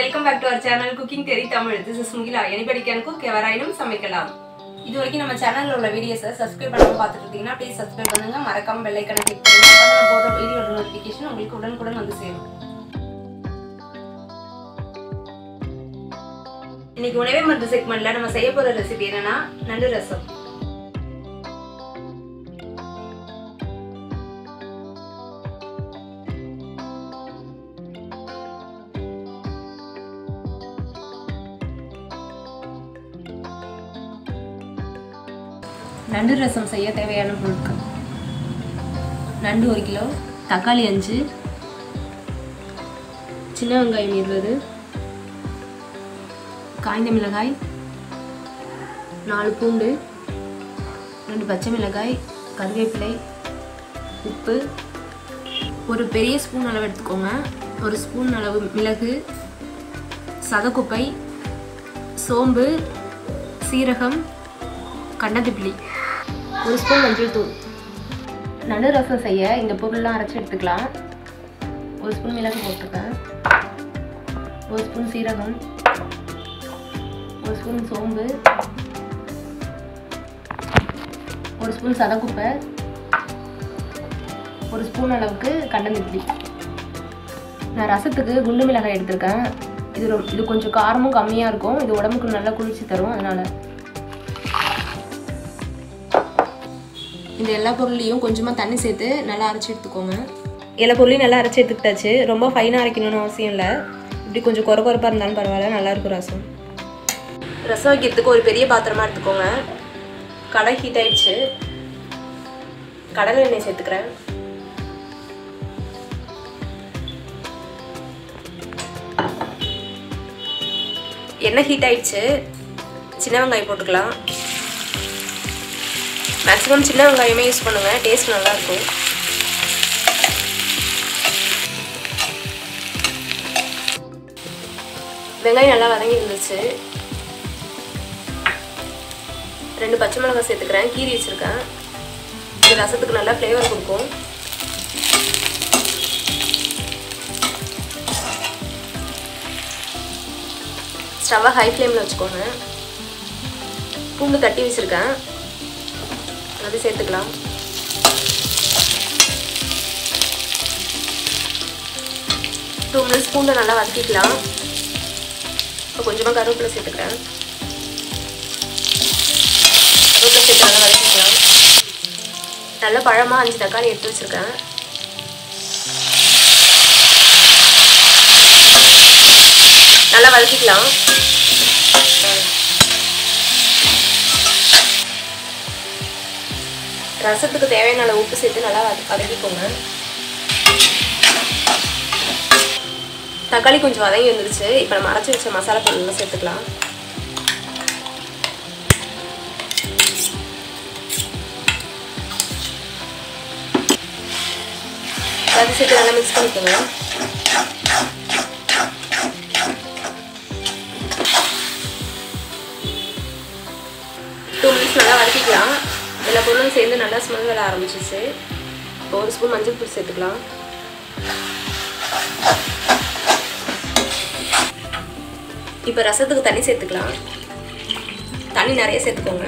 welcome back to our channel cooking Theri Tamil this is Mukila anybody can cook எவராயினும் சமைக்கலாம் இது வரைக்கும் நம்ம சேனல்ல உள்ள வீடியோஸை சப்ஸ்கிரைப் பண்ணாம பார்த்துட்டு இருந்தீங்கன்னா ப்ளீஸ் சப்ஸ்கிரைப் பண்ணுங்க மறக்காம பெல் ஐக்கனை கிளிக் பண்ணுங்க அப்பதான் நான் போடுற வீடியோட நோட்டிஃபிகேஷன் உங்களுக்கு உடனுக்குடன் வந்து சேரும் இன்னைக்கு உணவே மருந்து செக்மெண்ட்ல நம்ம செய்ய போற ரெசிபி என்னன்னா நண்டு ரசம் நண்டு ரசம் செய்ய தேவையான பொருட்கள் நண்டு ஒரு கிலோ தக்காளி அஞ்சு சின்ன வெங்காயம் இருபது காய்ந்த மிளகாய் நாலு பூண்டு ரெண்டு பச்சை மிளகாய் கருவேப்பிலை உப்பு ஒரு பெரிய ஸ்பூன் அளவு எடுத்துக்கோங்க ஒரு ஸ்பூன் அளவு மிளகு சதக்குப்பை சோம்பு சீரகம் கண்டதிப்பிலி ஒரு ஸ்பூன் மஞ்சள் தூள் நடு ரசம் செய்ய இந்த பொருள்லாம் அரைச்சி எடுத்துக்கலாம் ஒரு ஸ்பூன் மிளகு போட்டுருக்கேன் ஒரு ஸ்பூன் சீரகம் ஒரு ஸ்பூன் சோம்பு ஒரு ஸ்பூன் சதக்குப்பை ஒரு ஸ்பூன் அளவுக்கு கண்டந்திப்பிலி நான் ரசத்துக்கு குண்டு மிளகாய் எடுத்திருக்கேன் இது ரொ இது கொஞ்சம் காரமும் கம்மியாக இருக்கும் இது உடம்புக்கு நல்லா குளிர்ச்சி தரும் அதனால் இந்த எல்லா பொருளையும் கொஞ்சமாக தண்ணி சேர்த்து நல்லா அரைச்சி எடுத்துக்கோங்க எல்லா பொருளையும் நல்லா அரைச்சி எடுத்துக்கிட்டாச்சு ரொம்ப ஃபைனாக அரைக்கணும்னு அவசியம் இல்லை இப்படி கொஞ்சம் குறை குறைப்பாக இருந்தாலும் பரவாயில்ல நல்லாயிருக்கும் ரசம் ரசம் வைக்கிறதுக்கு ஒரு பெரிய பாத்திரமாக எடுத்துக்கோங்க கடை ஹீட் ஆயிடுச்சு கடலை எண்ணெய் சேர்த்துக்கிறேன் எண்ணெய் ஹீட் ஆயிடுச்சு சின்ன வெங்காயம் போட்டுக்கலாம் மேக்ஸிமம் சின்ன வெங்காயமே யூஸ் பண்ணுங்க டேஸ்ட் நல்லாயிருக்கும் வெங்காயம் நல்லா வதங்கி இருந்துச்சு ரெண்டு பச்சை மிளகாய் சேர்த்துக்கிறேன் கீரி வச்சுருக்கேன் இது ரசத்துக்கு நல்லா ஃப்ளேவர் கொடுக்கும் ஸ்டவ்வை ஹை ஃப்ளேமில் வச்சுக்கோங்க பூண்டு தட்டி வச்சுருக்கேன் அது சேர்த்துக்கலாம் டூ மினிட்ஸ் பூண்டை நல்லா வதக்கிக்கலாம் இப்போ கொஞ்சமாக கருவேப்பிலை சேர்த்துக்கிறேன் கருவேப்பிலை சேர்த்து நல்லா வதக்கிக்கலாம் நல்ல பழமாக அஞ்சு தக்காளி எடுத்து வச்சுருக்கேன் நல்லா வதக்கிக்கலாம் ரசத்துக்கு தேவையான அளவு உப்பு சேர்த்து நல்லா வத வதக்கிக்கோங்க தக்காளி கொஞ்சம் வதங்கி வந்துருச்சு இப்போ நம்ம அரைச்சி வச்ச மசாலா பொருள்லாம் சேர்த்துக்கலாம் எல்லாத்தையும் சேர்த்து நல்லா மிக்ஸ் பண்ணிக்கோங்க டூ மினிட்ஸ் நல்லா வதக்கிக்கலாம் எல்லா பொருளும் சேர்ந்து நல்லா ஸ்மெல் வர ஆரம்பிச்சிச்சு இப்போ ஒரு ஸ்பூன் மஞ்சள் தூள் சேர்த்துக்கலாம் இப்போ ரசத்துக்கு தண்ணி சேர்த்துக்கலாம் தண்ணி நிறைய சேர்த்துக்கோங்க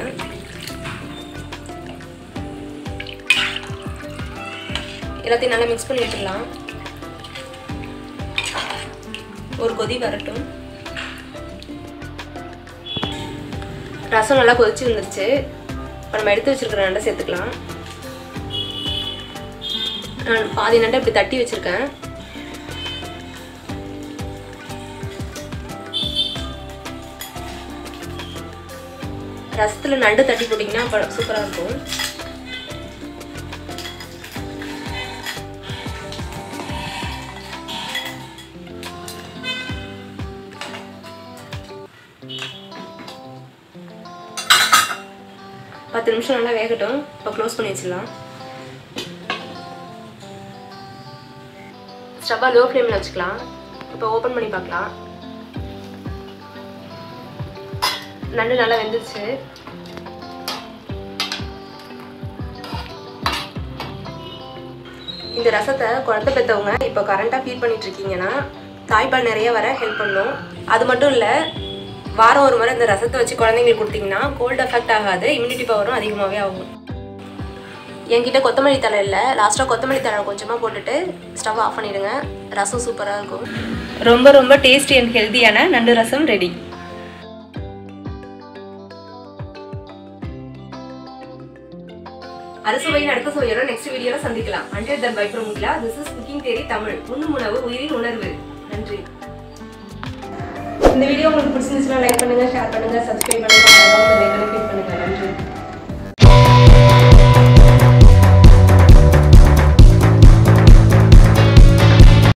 எல்லாத்தையும் நல்லா மிக்ஸ் பண்ணி வச்சிடலாம் ஒரு கொதி வரட்டும் ரசம் நல்லா கொதிச்சு வந்துருச்சு இப்போ நம்ம எடுத்து வச்சிருக்கிற நண்டை சேர்த்துக்கலாம் நான் பாதி நண்டை இப்படி தட்டி வச்சிருக்கேன் ரசத்தில் நண்டு தட்டி போட்டிங்கன்னா அப்போ சூப்பராக இருக்கும் பத்து நிமிஷம் நல்லா வேகட்டும் இப்போ க்ளோஸ் பண்ணி வச்சிடலாம் ஸ்டவ்வை லோ ஃப்ளேமில் வச்சுக்கலாம் இப்போ ஓப்பன் பண்ணி பார்க்கலாம் நண்டு நல்லா வெந்துருச்சு இந்த ரசத்தை குழந்தை பெற்றவங்க இப்போ கரண்ட்டாக ஃபீட் பண்ணிட்டு இருக்கீங்கன்னா தாய்ப்பால் நிறைய வர ஹெல்ப் பண்ணும் அது மட்டும் இல்லை வாரம் ஒரு முறை இந்த ரசத்தை வச்சு குழந்தைங்களுக்கு கொடுத்தீங்கன்னா கோல்டு எஃபெக்ட் ஆகாது இம்யூனிட்டி பவரும் அதிகமாகவே ஆகும் என்கிட்ட கொத்தமல்லி தழை இல்லை லாஸ்ட்டாக கொத்தமல்லி தழை கொஞ்சமாக போட்டுட்டு ஸ்டவ் ஆஃப் பண்ணிடுங்க ரசம் சூப்பராக இருக்கும் ரொம்ப ரொம்ப டேஸ்டி அண்ட் ஹெல்த்தியான நண்டு ரசம் ரெடி அறுசுவையின் அடுத்த சுவையோட நெக்ஸ்ட் வீடியோல சந்திக்கலாம் until then bye from Mukila this is cooking Theri Tamil உண்ணும் உணவு உயிரின் உணர்வு நன்றி இந்த வீடியோ உங்களுக்கு பிடிச்சிருந்துச்சுன்னா லைக் பண்ணுங்க ஷேர் பண்ணுங்க சப்ஸ்கிரைப் பண்ணுங்க மறக்காம பெல் ஐகானை கிளிக் பண்ணுங்க நன்றி